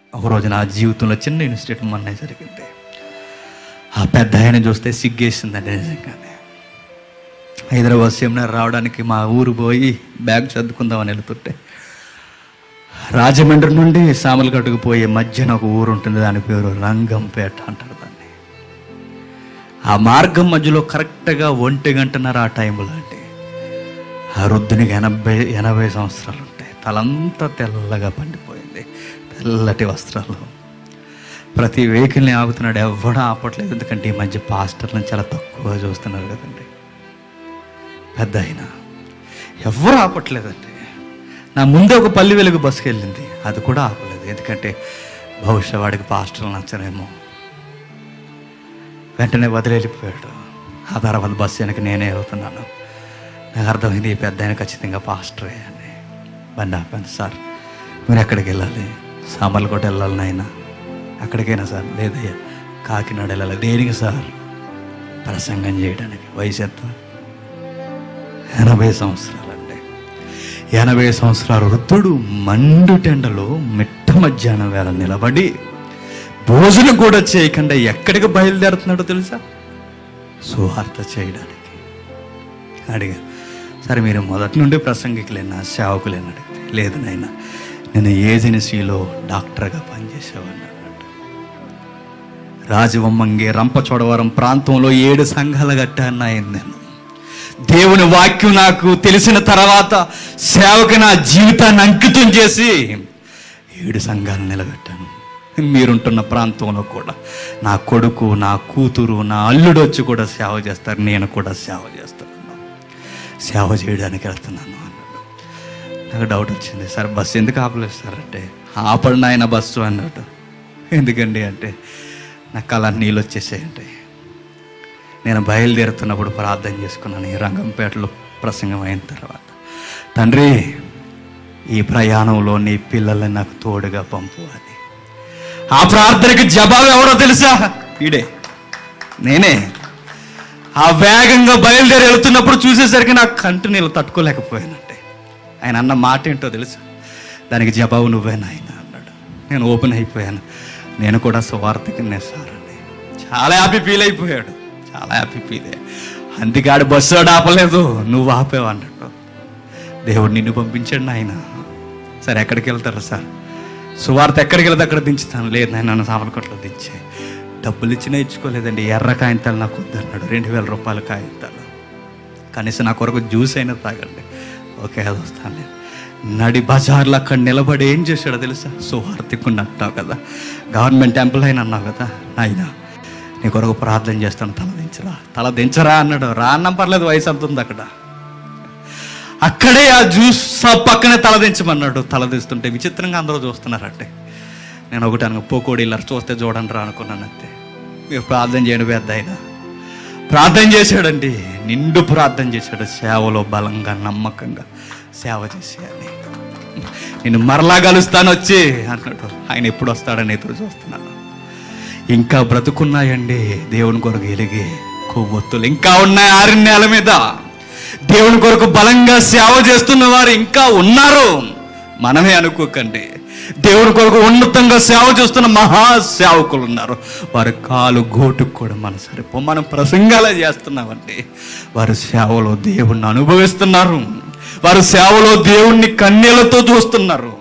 ఒకరోజు నా జీవితంలో చిన్న ఇన్సిడెంట్ మొన్న జరిగింది ఆ పెద్ద ఆయన చూస్తే సిగ్గేసిందండి నిజంగానే హైదరాబాద్ సెమినార్ రావడానికి మా ఊరు పోయి బ్యాగ్ చదువుకుందామని వెళ్తుంటే రాజమండ్రి నుండి సామలగట్టుకు పోయే మధ్యన ఒక ఊరు ఉంటుంది దాని పేరు రంగంపేట అంటారు దాన్ని ఆ మార్గం మధ్యలో కరెక్ట్గా ఒంటి గంటన్నర ఆ టైంలో అండి ఆ వృద్ధునికి ఎనభై ఎనభై సంవత్సరాలు ఉంటాయి తలంతా తెల్లగా పండిపోయింది తెల్లటి వస్త్రాలు ప్రతి వెహికల్ని ఆగుతున్నాడు ఎవడూ ఆపట్లేదు ఎందుకంటే ఈ మధ్య పాస్టర్లను చాలా తక్కువ చూస్తున్నారు కదండి పెద్ద అయినా ఎవరు ఆపట్లేదండి నా ముందే ఒక పల్లి వెలుగు బస్సుకి వెళ్ళింది అది కూడా ఆపలేదు ఎందుకంటే బహుశా వాడికి పాస్టర్లు నచ్చరేమో వెంటనే వదిలేళ్ళిపోయాడు ఆ తర్వాత బస్సు వెనక నేనే వెళ్తున్నాను నాకు అర్థమైంది ఈ పెద్ద ఆయన ఖచ్చితంగా పాస్టరే అని బండి ఆపాను సార్ మీరు ఎక్కడికి వెళ్ళాలి సామర్లకోట వెళ్ళాలి నాయన అక్కడికైనా సార్ లేదయ్యా కాకినాడ వెళ్ళాలి దేనికి సార్ ప్రసంగం చేయడానికి వయసు ఎంత ఎనభై సంవత్సరాలండి ఎనభై సంవత్సరాల వృద్ధుడు మండుటెండలో మిట్ట మధ్యాహ్నం వేళ నిలబడి భోజనం కూడా చేయకుండా ఎక్కడికి బయలుదేరుతున్నాడో తెలుసా సువార్త చేయడానికి అడిగా సరే మీరు మొదటి నుండి ప్రసంగికులేనా సేవకులేనా అడిగితే లేదు నాయన నేను ఏజెన్సీలో డాక్టర్గా పనిచేసేవాడిని అన్నట్టు రాజవమ్మంగి రంపచోడవరం ప్రాంతంలో ఏడు సంఘాలు కట్టాను ఆయన నేను దేవుని వాక్యం నాకు తెలిసిన తర్వాత సేవకి నా జీవితాన్ని అంకితం చేసి ఏడు సంఘాలు నిలబెట్టాను మీరుంటున్న ప్రాంతంలో కూడా నా కొడుకు నా కూతురు నా అల్లుడు వచ్చి కూడా సేవ చేస్తారు నేను కూడా సేవ చేస్తాను సేవ చేయడానికి వెళ్తున్నాను అన్నాడు నాకు డౌట్ వచ్చింది సార్ బస్సు ఎందుకు ఆపలేస్తారంటే ఆపండి ఆయన బస్సు అన్నట్టు ఎందుకండి అంటే నాకు అలా నీళ్ళు వచ్చేసేయండి నేను బయలుదేరుతున్నప్పుడు ప్రార్థన చేసుకున్నాను ఈ రంగంపేటలో ప్రసంగం అయిన తర్వాత తండ్రి ఈ ప్రయాణంలో నీ పిల్లల్ని నాకు తోడుగా పంపు అని ఆ ప్రార్థనకి జవాబు ఎవరో తెలుసా ఈడే నేనే ఆ వేగంగా బయలుదేరి వెళ్తున్నప్పుడు చూసేసరికి నాకు కంటి నీళ్ళు తట్టుకోలేకపోయానంటే ఆయన అన్న మాట ఏంటో తెలుసా దానికి జవాబు నువ్వే నాయన అన్నాడు నేను ఓపెన్ అయిపోయాను నేను కూడా సువార్తకి సార్ అని చాలా హ్యాపీ ఫీల్ అయిపోయాడు చాలా హ్యాపీ ఫీల్ అందుకే ఆడు బస్సు వాడు ఆపలేదు నువ్వు ఆపేవు అన్నట్టు దేవుడు నిన్ను పంపించాడు ఆయన సరే ఎక్కడికి వెళ్తారు సార్ సువార్త ఎక్కడికి వెళ్తే అక్కడ దించుతాను లేదు నేను నన్ను సామలకోట్లో దించే డబ్బులు ఇచ్చినా ఇచ్చుకోలేదండి ఎర్ర కాగితాలు నాకు వద్దన్నాడు రెండు వేల రూపాయల కాగితాలు కనీసం నా కొరకు జ్యూస్ అయినా తాగండి ఓకే అది వస్తాను నేను నడి బజార్లో అక్కడ నిలబడి ఏం చేశాడో తెలుసా సువార్థికుండా అంటావు కదా గవర్నమెంట్ ఎంప్లాయీని అన్నావు కదా ఆయన నీ కొరకు ప్రార్థన చేస్తాను తల దించరా తల దించరా అన్నాడు రా అన్నం పర్లేదు వయసు అంత ఉంది అక్కడ అక్కడే ఆ జ్యూస్ షాప్ పక్కనే తలదించమన్నాడు తలదిస్తుంటే విచిత్రంగా అందరూ చూస్తున్నారంటే నేను ఒకటి అనగా పోకోడి ఇలా చూస్తే చూడండి రా అనుకున్నాను అంతే మీరు ప్రార్థన చేయండి పెద్ద ఆయన ప్రార్థన చేశాడండి నిండు ప్రార్థన చేశాడు సేవలో బలంగా నమ్మకంగా సేవ చేసేయాలి నేను మరలా కలుస్తాను వచ్చి అన్నాడు ఆయన ఎప్పుడు వస్తాడని ఎదురు చూస్తున్నాను ఇంకా బ్రతుకున్నాయండి దేవుని కొరకు ఎలిగే కొవ్వొత్తులు ఇంకా ఉన్నాయి ఆరిన నేల మీద దేవుని కొరకు బలంగా సేవ చేస్తున్న వారు ఇంకా ఉన్నారు మనమే అనుకోకండి దేవుని కొరకు ఉన్నతంగా సేవ చేస్తున్న మహా సేవకులు ఉన్నారు వారి కాలు గోటుకు కూడా మన సరిపో మనం ప్రసంగాలే చేస్తున్నామండి వారి సేవలో దేవుణ్ణి అనుభవిస్తున్నారు వారు సేవలో దేవుణ్ణి కన్నీళ్లతో చూస్తున్నారు